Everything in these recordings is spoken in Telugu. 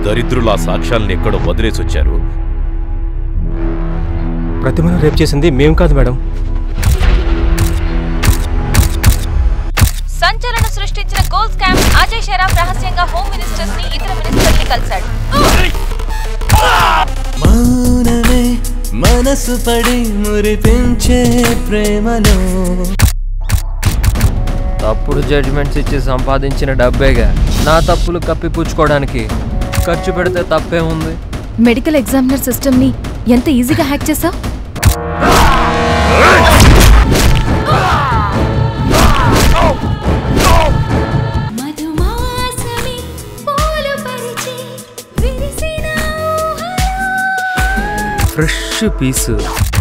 దరిద్రులు ఆ సాక్ష్యాలను ఎక్కడో వదిలేసి వచ్చారు ప్రతిమను రేపు చేసింది మేం కాదు మేడం సంచలనం సృష్టించిన గోల్డ్ స్కామ్ అజయ్ షెరాఫ్ రహస్యంగా హోమ్ మినిస్టర్స్ ని ఇతర మినిస్టర్ని కలిశాడు మౌనమే మనసు పడి మురిపించే ప్రేమలో తప్పుడు జడ్జిమెంట్స్ ఇచ్చి సంపాదించిన డబ్బేగా నా తప్పులు కప్పిపుచ్చుకోవడానికి ఖర్చు పెడితే తప్పే ఉంది మెడికల్ ఎగ్జామినర్ సిస్టమ్ ని ఎంత ఈజీగా హ్యాక్ చేసావు ఫ్రెష్ పీసు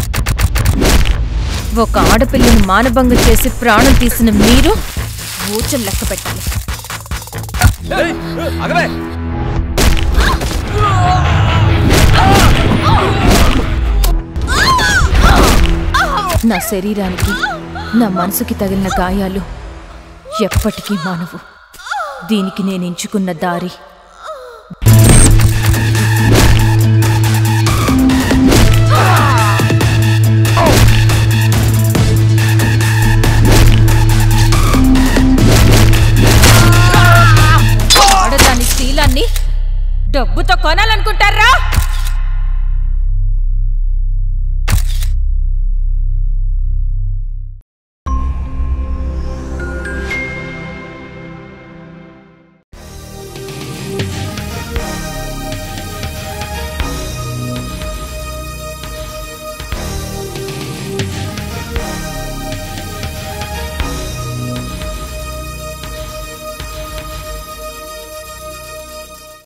ఒక ఆడపిల్లని మానభంగం చేసి ప్రాణం తీసిన మీరు ఊచలు లెక్క పెట్టాలి నా శరీరానికి నా మనసుకి తగిలిన గాయాలు ఎప్పటికీ మానవు దీనికి నేను ఎంచుకున్న దారి ఆడదాని శీలాన్ని డబ్బుతో కొనాలనుకుంటారా